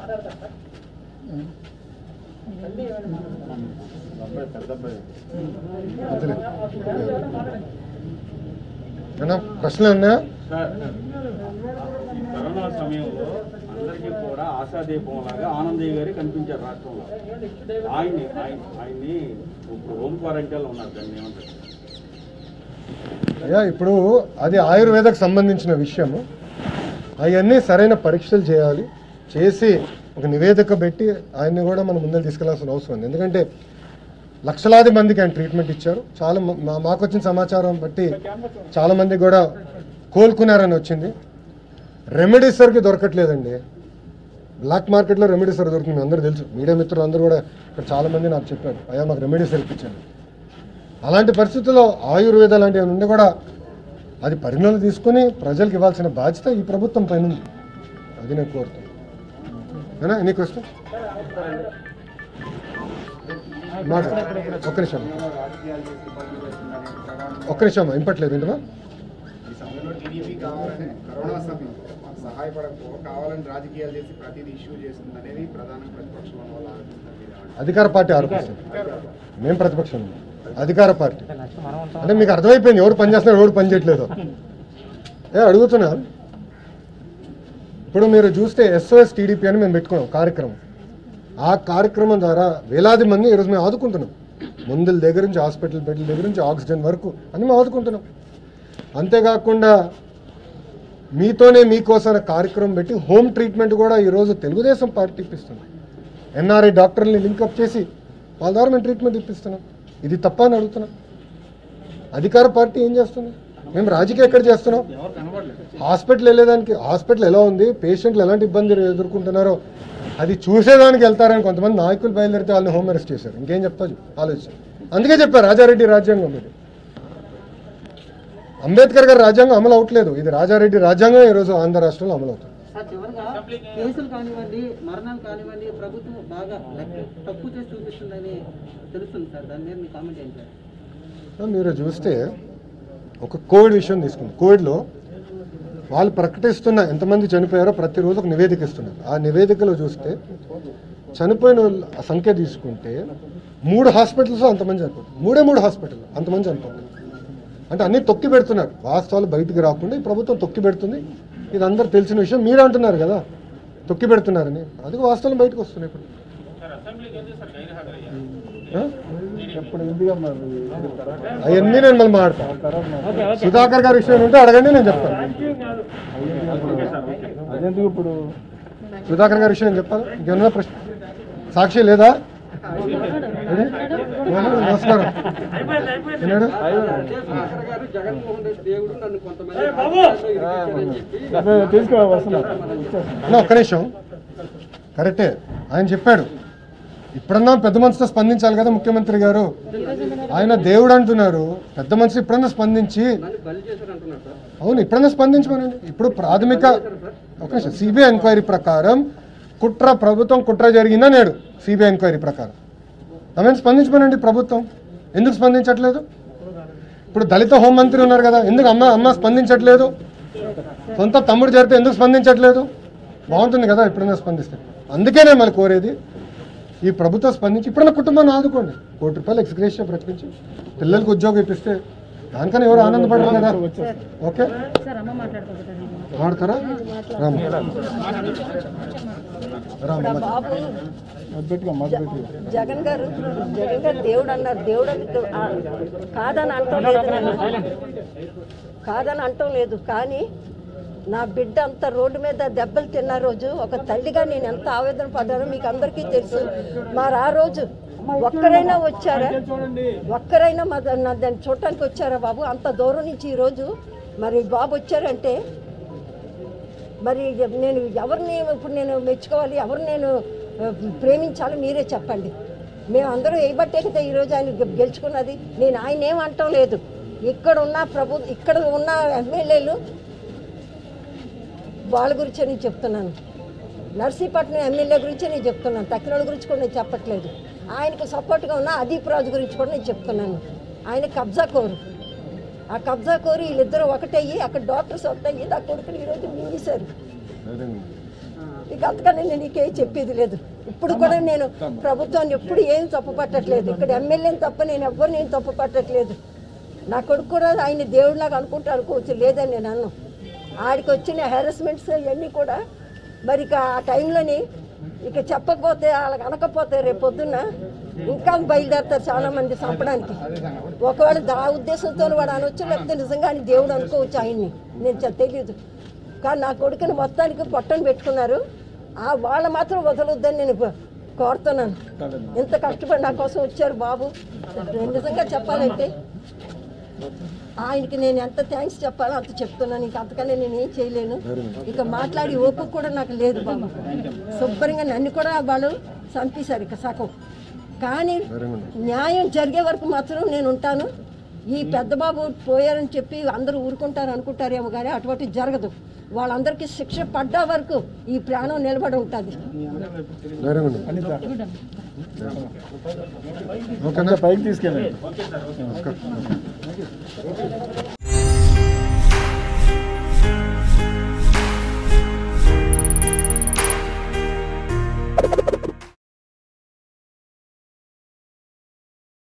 వదిలే. ఏమన్నా ప్రశ్నలు ఉన్నాయా సార్ ఈ కరోనా సమయంలో అందరికీ కూడా ఆశాదీపం లాగా ఆనందయ్య గారి కనిపించారు రాష్ట్రంలో ఆయన్ని ఆయన ఆయన్ని ఇప్పుడు హోమ్ క్వారంటైన్లో ఉన్నారు దాన్ని ఏమంటారు అయ్యా ఇప్పుడు అది ఆయుర్వేదకు సంబంధించిన విషయము అవన్నీ సరైన పరీక్షలు చేయాలి చేసి ఒక నివేదిక పెట్టి ఆయన్ని కూడా మనం ముందర తీసుకెళ్లాల్సిన అవసరం ఉంది ఎందుకంటే లక్షలాది మందికి ఆయన ట్రీట్మెంట్ ఇచ్చారు చాలా మ- మా- మాకు వచ్చిన సమాచారం బట్టి చాలా మంది కూడా కోలుకున్నారని వచ్చింది రెమెడీసర్కి దొరకట్లేదండి బ్లాక్ మార్కెట్లో రెమెడీసర్ దొరుకుతుంది మీ అందరూ తెలుసు మీడియా మిత్రులు అందరూ కూడా ఇక్కడ చాలా మంది నాకు చెప్పారు అయ్యా మాకు రెమెడీసర్ ఇప్పించండి అలాంటి పరిస్థితుల్లో ఆయుర్వేద లాంటివి నుండి కూడా అది పరిగణలో తీసుకుని ప్రజలకు ఇవ్వాల్సిన బాధ్యత ఈ ప్రభుత్వం పైన ఉంది అది నేను కోరుతాను ఏనా ఎనీ క్వశ్చన్ మాట ఒక్క నిమిషం ఒక్క నిమిషం ఇంపట్లేదు ఏంటమ్మా ఈ సమయంలో టీడీపీ కావాలని కరోనా సమయంలో మాకు సహాయపడకపో కావాలని రాజకీయాలు చేసి ప్రతిదీ ఇష్యూ చేస్తుంది అనేది ప్రధాన ప్రతిపక్షం వల్ల ఆలోచిస్తున్నారు మీరు ఏమంటారు? అధికార పార్టీ ఆరోపిస్తుంది మేము ప్రతిపక్షం అధికార పార్టీ అంటే మీకు అర్థమైపోయింది ఎవరు పని చేస్తున్నారు ఎవరు పని చేయట్లేదు ఏ అడుగుతున్నా ఇప్పుడు మీరు చూస్తే ఎస్ఓఎస్ టీడీపీ అని మేము పెట్టుకున్నాం కార్యక్రమం ఆ కార్యక్రమం ద్వారా వేలాది మంది ఈరోజు మేము ఆదుకుంటున్నాం మందుల దగ్గర నుంచి హాస్పిటల్ బెడ్ల దగ్గర నుంచి ఆక్సిజన్ వరకు అన్ని మేము ఆదుకుంటున్నాం అంతేకాకుండా మీతోనే మీకోసం అనే కార్యక్రమం పెట్టి హోమ్ ట్రీట్మెంట్ కూడా ఈరోజు తెలుగుదేశం పార్టీ ఇప్పిస్తుంది ఎన్ఆర్ఐ డాక్టర్ని లింకప్ చేసి వాళ్ళ ద్వారా మేము ట్రీట్మెంట్ ఇప్పిస్తున్నాం ఇది తప్ప అని అడుగుతున్నాం అధికార పార్టీ ఏం చేస్తుంది మేము రాజకీయం ఎక్కడ చేస్తున్నాం ఎవరు కనబడలేదు హాస్పిటల్ వెళ్ళేదానికి హాస్పిటల్ ఎలా ఉంది పేషెంట్లు ఎలాంటి ఇబ్బందులు ఎదుర్కొంటున్నారో అది చూసేదానికి వెళ్తారని కొంతమంది నాయకులు బయలుదేరితే వాళ్ళని హోమ్ అరెస్ట్ చేశారు ఇంకేం చెప్తారు ఆలోచించి అందుకే చెప్పారు రాజారెడ్డి రాజ్యాంగం ఇది అంబేద్కర్ గారి రాజ్యాంగం అమలు అవట్లేదు ఇది రాజారెడ్డి రాజ్యాంగం ఈరోజు ఆంధ్ర రాష్ట్రంలో అమలు అవుతుంది సార్ చివరిగా కేసులు కానివ్వండి మరణాలు కానివ్వండి ప్రభుత్వం బాగా లెక్క తప్పు చేసి చూపిస్తుందని తెలుస్తుంది సార్ దాని మీద మీ కామెంట్ ఏంటి సార్ మీరు చూస్తే ఒక కోవిడ్ విషయం తీసుకుంది కోవిడ్లో వాళ్ళు ప్రకటిస్తున్న ఎంతమంది చనిపోయారో ప్రతిరోజు ఒక నివేదిక ఇస్తున్నారు ఆ నివేదికలో చూస్తే చనిపోయిన వాళ్ళ సంఖ్య తీసుకుంటే మూడు హాస్పిటల్స్ అంతమంది చనిపోతారు మూడే మూడు హాస్పిటల్ అంతమంది చనిపోతారు అంటే అన్నీ తొక్కి పెడుతున్నారు వాస్తవాలు బయటికి రాకుండా ఈ ప్రభుత్వం తొక్కి పెడుతుంది ఇది అందరు తెలిసిన విషయం మీరు అంటున్నారు కదా తొక్కి పెడుతున్నారని అది వాస్తవం బయటకు వస్తున్నాయి ఇప్పుడు ఆ? అవన్నీ నేను మళ్ళీ మాడతాను సుధాకర్ గారి విషయం ఉంటే అడగండి నేను చెప్తాను అదెందుకు ఇప్పుడు సుధాకర్ గారి విషయం చెప్పాలి ఇంకేమన్నా ప్రశ్న సాక్షి లేదా ఏడి? నమస్కారం విన్నాడు సుధాకర్ గారు జగన్మోహన్ రెడ్డి దేవుడు నన్ను కొంతమంది రాజకీయాల్లో ఇరికించారని చెప్పి తీసుకో వస్తున్నా అన్న, ఒక్క నిమిషం కరెక్టే ఆయన చెప్పాడు ఇప్పుడన్నా పెద్ద మనసుతో స్పందించాలి కదా ముఖ్యమంత్రి గారు ఆయన దేవుడు అంటున్నారు పెద్ద మనసు ఇప్పుడన్నా స్పందించి నన్ను బలి చేశారు అంటున్నారు సార్ అవును ఇప్పుడన్నా స్పందించమనండి ఇప్పుడు ప్రాథమిక ఒక నిమిషం సిబిఐ ఎంక్వైరీ ప్రకారం కుట్ర ప్రభుత్వం కుట్ర జరిగిందా నేడు సిబిఐ ఎంక్వైరీ ప్రకారం ఆమెను స్పందించమనండి ప్రభుత్వం ఎందుకు స్పందించట్లేదు ఇప్పుడు దళిత హోంమంత్రి ఉన్నారు కదా ఎందుకు అమ్మ అమ్మ స్పందించట్లేదు సొంత తమ్ముడు జరిగితే ఎందుకు స్పందించట్లేదు బాగుంటుంది కదా ఎప్పుడైనా స్పందిస్తే అందుకే నేను మళ్ళీ కోరేది ఈ ప్రభుత్వం స్పందించి ఇప్పుడైనా కుటుంబాన్ని ఆదుకోండి కోటి రూపాయలు ఎక్స్గ్రేషియా ప్రకటించి పిల్లలకు ఉద్యోగం ఇప్పిస్తే దానికన్నా ఎవరు ఆనందపడరు కదా ఓకే మాడతారా రామ రామ మొదలుపెట్టుకో మొదలుపెట్టుకో జగన్ గారు జగన్ గారు దేవుడు అన్నారు దేవుడు అని తో- ఆ, కాదని అంటం లేదు నేను కాదని అంటం లేదు కానీ నా బిడ్డ అంత రోడ్డు మీద దెబ్బలు తిన్న రోజు ఒక తల్లిగా నేను ఎంత ఆవేదన పడ్డానో మీకు అందరికీ తెలుసు మరి ఆ రోజు ఒక్కరైనా వచ్చారా ఒక్కరైనా మా దా- నా దాన్ని చూడటానికి వచ్చారా బాబు అంత దూరం నుంచి ఈరోజు మరి బాబు వచ్చారంటే మరి నేను ఎవరిని ఇప్పుడు నేను మెచ్చుకోవాలి ఎవరిని నేను ఆ, ప్రేమించాలో మీరే చెప్పండి మేము అందరూ వేయబట్టే కదా ఈరోజు ఆయన గె- గెలుచుకున్నది నేను ఆయన ఏం అంటం లేదు ఇక్కడ ఉన్న ప్రభు ఇక్కడ ఉన్న ఎమ్మెల్యేలు వాళ్ళ గురించే నేను చెప్తున్నాను నర్సీపట్నం ఎమ్మెల్యే గురించే నేను చెప్తున్నాను తక్కినోళ్ళ గురించి కూడా నేను చెప్పట్లేదు ఆయనకు సపోర్ట్గా ఉన్న అదీప్ రాజు గురించి కూడా నేను చెప్తున్నాను ఆయన కబ్జా కోరు ఆ కబ్జా కోరి వీళ్ళిద్దరూ ఒకటయ్యి అక్కడ డాక్టర్స్ ఒకటయ్యి నా కొడుకుని ఈరోజు మింగేశారు ఇక అంతకన్నా నేను నీకేం చెప్పేది లేదు ఇప్పుడు కూడా నేను ప్రభుత్వాన్ని ఎప్పుడు ఏం తప్పు పట్టట్లేదు ఇక్కడ ఎమ్మెల్యేని తప్ప నేను ఎవ్వరు నేను తప్పు పట్టట్లేదు నా కొడుకు కూడా ఆయన దేవుడిలాగా అనుకుంటా అనుకోవచ్చు లేదని నేను అన్ను ఆడికి వచ్చిన హెరాస్మెంట్స్ ఇవన్నీ కూడా మరి ఇక ఆ టైంలోని ఇక చెప్పకపోతే వాళ్ళకి అనకపోతే రేపు పొద్దున్న ఇంకా బయలుదేరుతారు చాలా మంది చంపడానికి ఒకవేళ దా ఉద్దేశంతో వాడు అనొచ్చు లేకపోతే నిజంగా ఆయన దేవుడు అనుకోవచ్చు ఆయన్ని నేను చె- తెలియదు కానీ నా కొడుకుని మొత్తానికి పొట్టను పెట్టుకున్నారు ఆ వాళ్ళ మాత్రం వదలొద్దని నేను కో- కోరుతున్నాను ఎంత కష్టపడి నా కోసం వచ్చారు బాబు నిజంగా చెప్పాలంటే ఆయనకి నేను ఎంత థ్యాంక్స్ చెప్పాలో అంత చెప్తున్నాను ఇంకా అంతకన్నా నేను ఏం చేయలేను ఇక మాట్లాడి ఓపిక కూడా నాకు లేదు బాబు శుభ్రంగా నన్ను కూడా వాళ్ళు చంపేశారు ఇక సగం కానీ న్యాయం జరిగే వరకు మాత్రం నేను ఉంటాను ఈ పెద్ద బాబు పోయారని చెప్పి అందరూ ఊరుకుంటారు అనుకుంటారేమో కానీ అటువంటి జరగదు వాళ్ళందరికీ శిక్ష పడ్డా వరకు ఈ ప్రాణం నిలబడి ఉంటుంది ధైర్యంగా ఉండు. అనిత ఓకేనా పైకి తీసుకెళ్ళండి ఓకే సార్ ఓకే